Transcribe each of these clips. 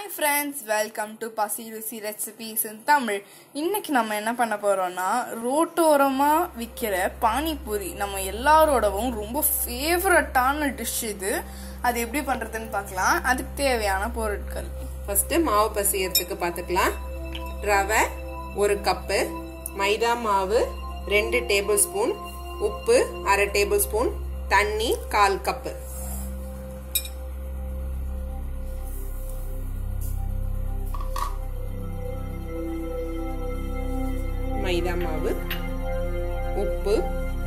hi friends welcome to பசி ருசி recipes இன் தமிழ் இன்னைக்கு நம்ம என்ன பண்ண போறோம்னா ரோட்டோரமாக விற்கிற பானிபூரி நம்ம எல்லாரோடவும் ரொம்ப ஃபேவரட்டான டிஷ் இது அது எப்படி பண்ணுறதுன்னு பார்க்கலாம் அதுக்கு தேவையான பொருட்கள் ஃபர்ஸ்ட் மாவு பசியறதுக்கு பார்த்துக்கலாம் ரவை ஒரு கப்பு மைதா மாவு ரெண்டு டேபிள் ஸ்பூன் உப்பு அரை டேபிள் ஸ்பூன் தண்ணி கால் கப்பு மைதா மாவு உப்பு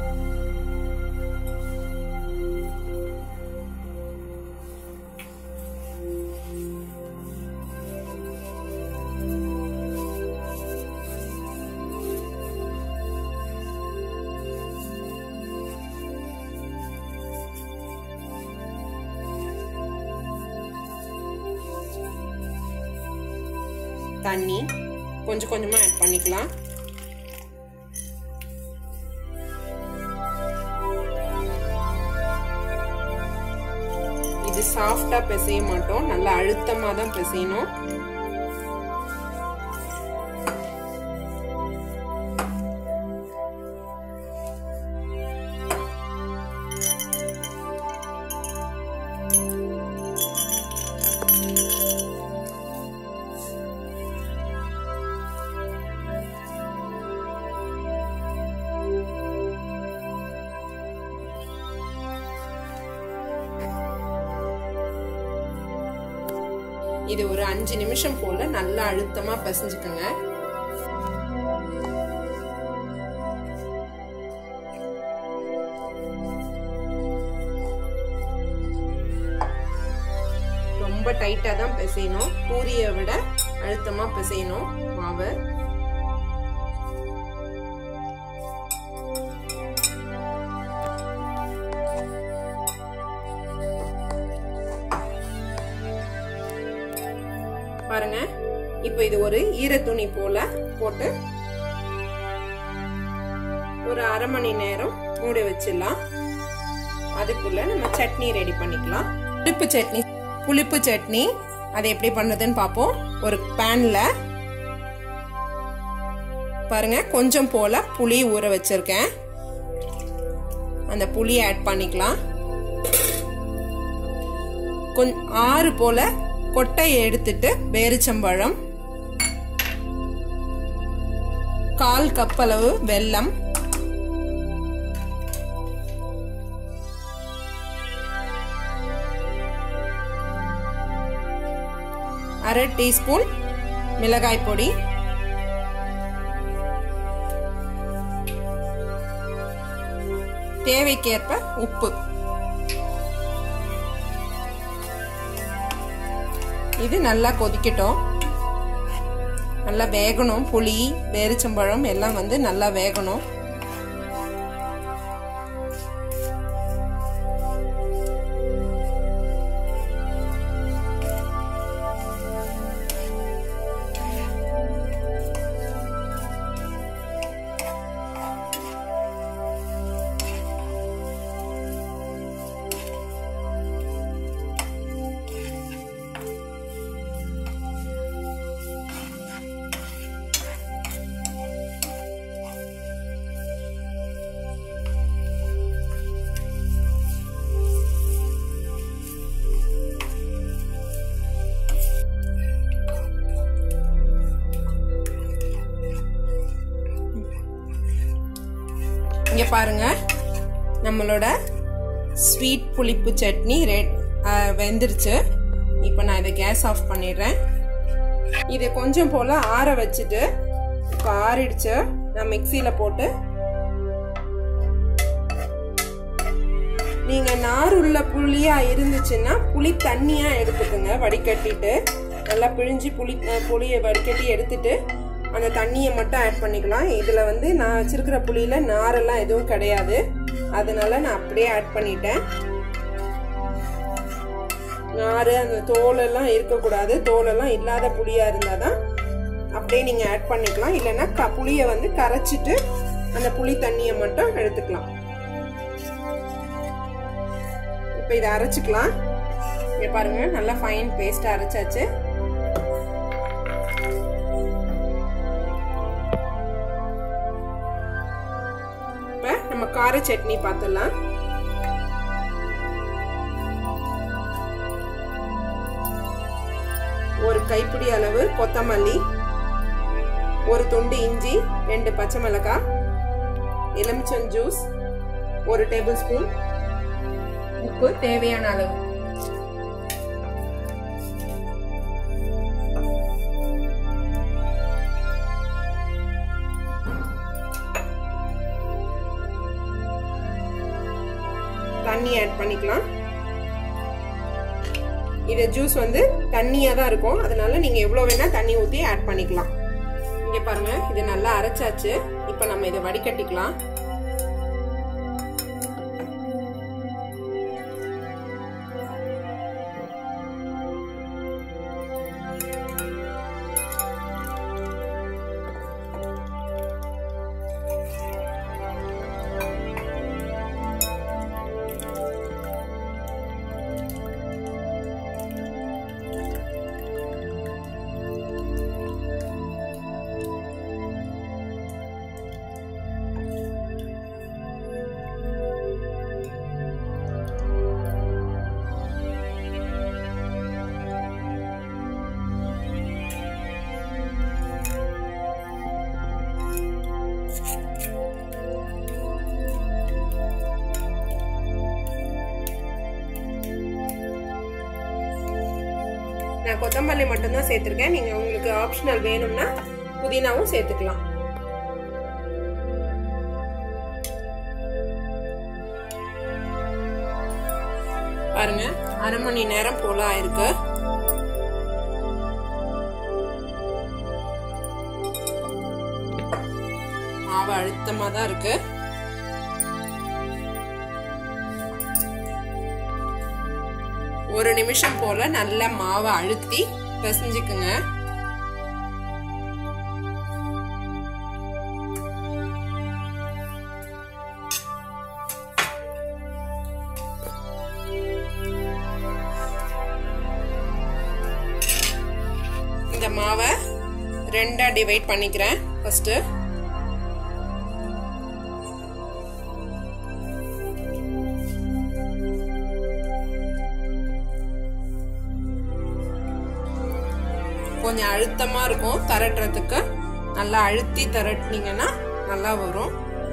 தண்ணி கொஞ்சம் கொஞ்சமா ஆட் பண்ணிக்கலாம் இது சாஃப்டா பிசைய மாட்டோம் நல்லா அழுத்தமா தான் பிசையணும் இது ஒரு அஞ்சு நிமிஷம் போல நல்லா அழுத்தமா பசஞ்சுக்குங்க ரொம்ப டைட்டா தான் பிசையணும் பூரியை விட அழுத்தமா பிசையணும் மாவு பாருங்க இப்போ இது ஒரு ஈரத்துணி போல போட்டு ஒரு அரை மணி நேரம் மூடி வச்சிடலாம் அதுக்குள்ள நம்ம சட்னி ரெடி பண்ணிக்கலாம் புளிப்பு சட்னி புளிப்பு சட்னி அதை எப்படி பண்ணுறதுன்னு பார்ப்போம் ஒரு பேன்ல பாருங்க கொஞ்சம் போல புளி ஊற வச்சிருக்கேன் அந்த புளியை ஆட் பண்ணிக்கலாம் கொஞ்சம் ஆறு போல கொட்டையை எடுத்துட்டு பேரிச்சம்பழம் கால் கப் அளவு வெல்லம் அரை டீஸ்பூன் மிளகாய் பொடி தேவைக்கேற்ப உப்பு இது நல்லா கொதிக்கட்டும் நல்லா வேகணும் புளி பேரிச்சம்பழம் எல்லாம் வந்து நல்லா வேகணும் இங்க பாருங்க நம்மளோட ஸ்வீட் புளிப்பு சட்னி ரெட் வெந்துருச்சு இப்போ நான் இதை கேஸ் ஆஃப் பண்ணிடுறேன் இதை கொஞ்சம் போல ஆற வச்சுட்டு இப்போ ஆறிடுச்சு நான் மிக்சியில் போட்டு நீங்க நார் உள்ள புளியா இருந்துச்சுன்னா புளி தண்ணியா எடுத்துக்கோங்க வடிகட்டிட்டு நல்லா பிழிஞ்சு புளி புளியை வடிகட்டி எடுத்துட்டு அந்த தண்ணியை மட்டும் ஆட் பண்ணிக்கலாம் இதில் வந்து நான் வச்சிருக்கிற புளியில் நாரெல்லாம் எதுவும் கிடையாது அதனால நான் அப்படியே ஆட் பண்ணிட்டேன் நார் அந்த தோலெல்லாம் இருக்கக்கூடாது தோலெல்லாம் இல்லாத புளியாக இருந்தால் தான் அப்படியே நீங்கள் ஆட் பண்ணிக்கலாம் இல்லைன்னா க புளியை வந்து கரைச்சிட்டு அந்த புளி தண்ணியை மட்டும் எடுத்துக்கலாம் இப்போ இதை அரைச்சிக்கலாம் இங்கே பாருங்க நல்லா ஃபைன் பேஸ்ட்டாக அரைச்சாச்சு கார சட்னி பார்த்துடலாம் ஒரு கைப்பிடி அளவு கொத்தமல்லி ஒரு துண்டு இஞ்சி ரெண்டு பச்சை மிளகாய் எலுமிச்சம் ஜூஸ் ஒரு டேபிள் ஸ்பூன் உப்பு தேவையான அளவு தண்ணி ஆட் பண்ணிக்கலாம் இது ஜூஸ் வந்து தண்ணியாக தான் இருக்கும் அதனால நீங்கள் எவ்வளோ வேணால் தண்ணி ஊற்றி ஆட் பண்ணிக்கலாம் இங்கே பாருங்க இது நல்லா அரைச்சாச்சு இப்போ நம்ம இதை வடிகட்டிக்கலாம் நான் கொத்தமல்லி மட்டும்தான் சேர்த்துருக்கேன் நீங்கள் உங்களுக்கு ஆப்ஷனல் வேணும்னா புதினாவும் சேர்த்துக்கலாம் பாருங்க அரை மணி நேரம் போல ஆயிருக்கு மாவு அழுத்தமா தான் இருக்கு ஒரு நிமிஷம் போல நல்ல மாவை அழுத்தி பிசைஞ்சுக்குங்க இந்த மாவை ரெண்டா டிவைட் பண்ணிக்கிறேன் ஃபர்ஸ்ட் கொஞ்சம் அழுத்தமா இருக்கும் திரட்டுறதுக்கு நல்லா அழுத்தி திரட்டினீங்கன்னா நல்லா வரும்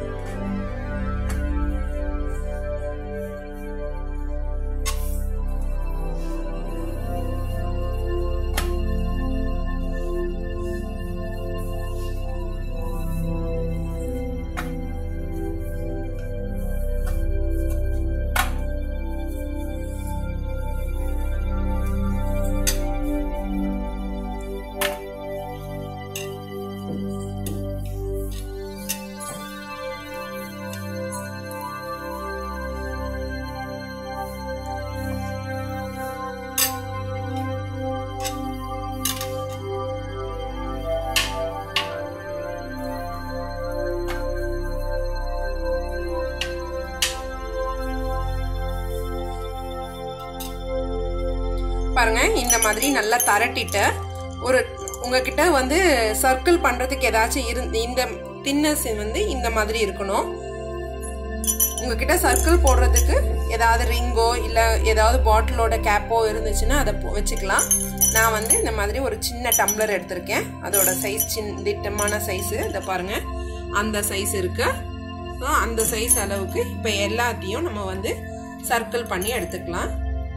பாருங்க இந்த மாதிரி நல்லா தரட்டிட்டு ஒரு உங்ககிட்ட வந்து சர்க்கிள் பண்றதுக்கு ஏதாச்சும் இருந்து இந்த தின்னஸ் வந்து இந்த மாதிரி இருக்கணும் உங்ககிட்ட சர்க்கிள் போடுறதுக்கு ஏதாவது ரிங்கோ இல்லை ஏதாவது பாட்டிலோட கேப்போ இருந்துச்சுன்னா அதை பொ- வச்சுக்கலாம் நான் வந்து இந்த மாதிரி ஒரு சின்ன டம்ளர் எடுத்திருக்கேன் அதோட சைஸ் சின்ன திட்டமான சைஸு இதை பாருங்க அந்த சைஸ் இருக்கு ஸோ அந்த சைஸ் அளவுக்கு இப்போ எல்லாத்தையும் நம்ம வந்து சர்க்கிள் பண்ணி எடுத்துக்கலாம்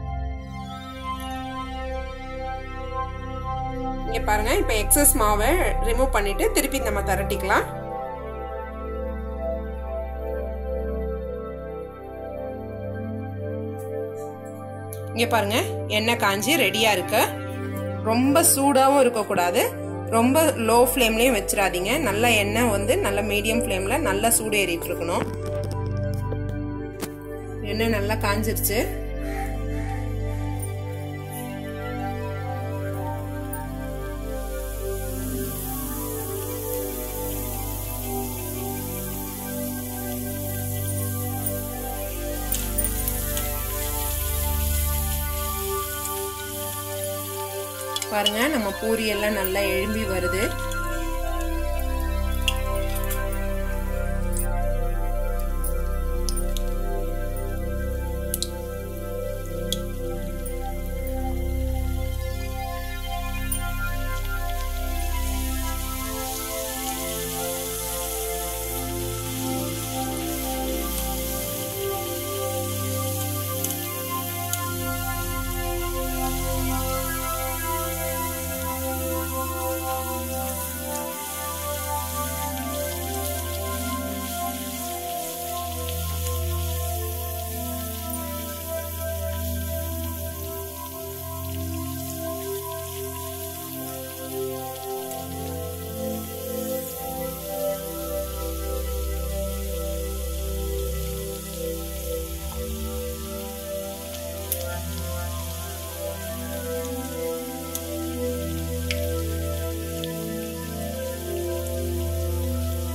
இங்க பாருங்க இப்போ எக்ஸஸ் மாவை ரிமூவ் பண்ணிட்டு திருப்பி நம்ம திரட்டிக்கலாம் இங்க பாருங்க எண்ணெய் காஞ்சி ரெடியா இருக்கு ரொம்ப சூடாகவும் இருக்கக்கூடாது ரொம்ப லோ ஃப்ளேம்லயும் வச்சிடாதீங்க நல்ல எண்ணெய் வந்து நல்ல மீடியம் ஃப்ளேம்ல நல்லா சூடு ஏறிட்டு இருக்கணும் எண்ணெய் நல்லா காஞ்சிருச்சு பாருங்க நம்ம பூரி எல்லாம் நல்லா எழும்பி வருது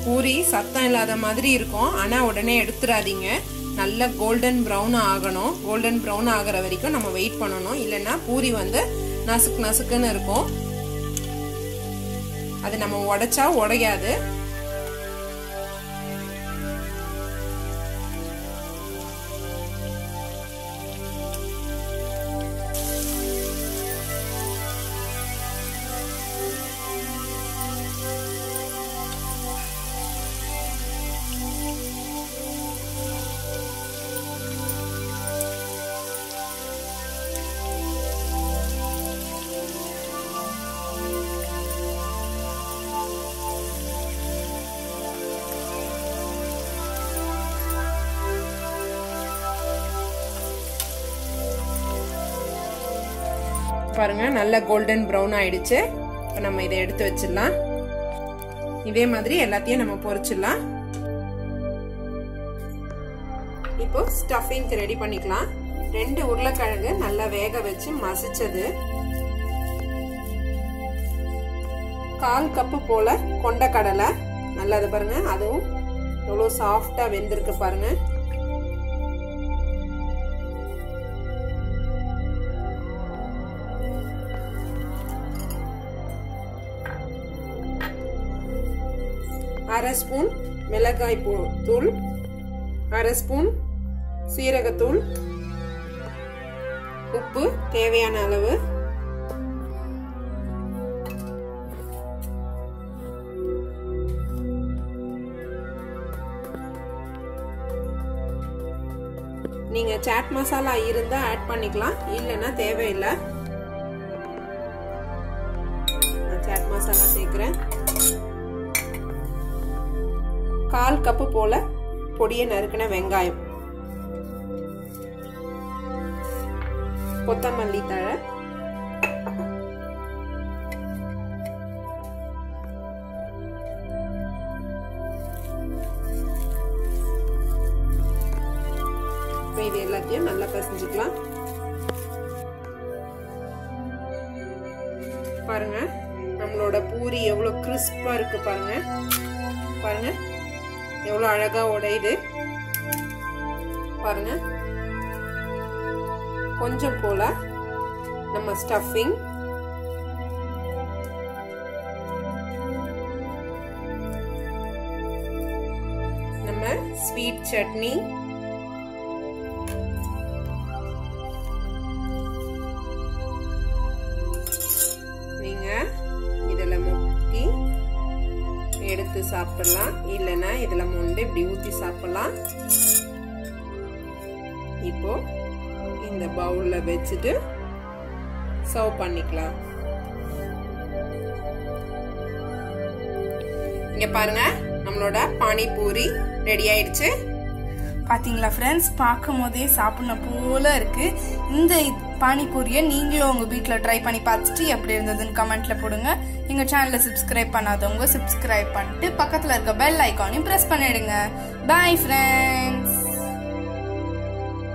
பூரி சத்தம் இல்லாத மாதிரி இருக்கும் ஆனால் உடனே எடுத்துடாதீங்க நல்ல கோல்டன் ப்ரௌன் ஆகணும் கோல்டன் ப்ரௌன் ஆகிற வரைக்கும் நம்ம வெயிட் பண்ணணும் இல்லைன்னா பூரி வந்து நசுக்கு நசுக்குன்னு இருக்கும் அது நம்ம உடைச்சா உடையாது பாருங்க நல்ல கோல்டன் ப்ரௌன் ஆயிடுச்சு இப்போ நம்ம இதை எடுத்து வச்சிடலாம் இதே மாதிரி எல்லாத்தையும் நம்ம பொரிச்சிடலாம் இப்போ ஸ்டஃபிங்க்கு ரெடி பண்ணிக்கலாம் ரெண்டு உருளைக்கிழங்கு நல்லா வேக வச்சு மசிச்சது கால் கப்பு போல கொண்ட கடலை நல்லது பாருங்க அதுவும் எவ்வளோ சாஃப்டா வெந்திருக்கு பாருங்க அரை ஸ்பூன் மிளகாய் தூள் அரை ஸ்பூன் சீரகத்தூள் உப்பு தேவையான அளவு நீங்க சாட் மசாலா இருந்தா ஆட் பண்ணிக்கலாம் இல்லைன்னா தேவையில்லை நான் சாட் மசாலா சேர்க்கிறேன் கால் கப்பு போல பொடியை நறுக்கின வெங்காயம் கொத்தமல்லி தழை இது எல்லாத்தையும் நல்லா பிசைஞ்சுக்கலாம் பாருங்க நம்மளோட பூரி எவ்வளவு கிறிஸ்பா இருக்கு பாருங்க பாருங்க எவ்வளோ அழகா உடையுது பாருங்க கொஞ்சம் போல நம்ம ஸ்டஃபிங் நம்ம ஸ்வீட் சட்னி நீங்க இதுல முக்கி எடுத்து சாப்பிடலாம் இல்லைன்னா இதுல மொண்டு இப்படி ஊத்தி சாப்பிடலாம் இப்போ இந்த பவுல்ல வச்சுட்டு சர்வ் பண்ணிக்கலாம் இங்க பாருங்க நம்மளோட பானிபூரி ரெடி ஆயிடுச்சு பாத்தீங்களா ஃப்ரெண்ட்ஸ் பார்க்கும் போதே சாப்பிடணும் போல இருக்கு இந்த பானிபூரியை நீங்களும் உங்க வீட்ல ட்ரை பண்ணி பார்த்துட்டு எப்படி இருந்ததுன்னு கமெண்ட்ல போடுங்க எங்க சேனலை சப்ஸ்கிரைப் பண்ணாதவங்க சப்ஸ்கிரைப் பண்ணிட்டு பக்கத்துல இருக்க பெல் ஐக்கானையும் பிரஸ் பண்ணிடுங்க பாய் ஃப்ரெண்ட்ஸ்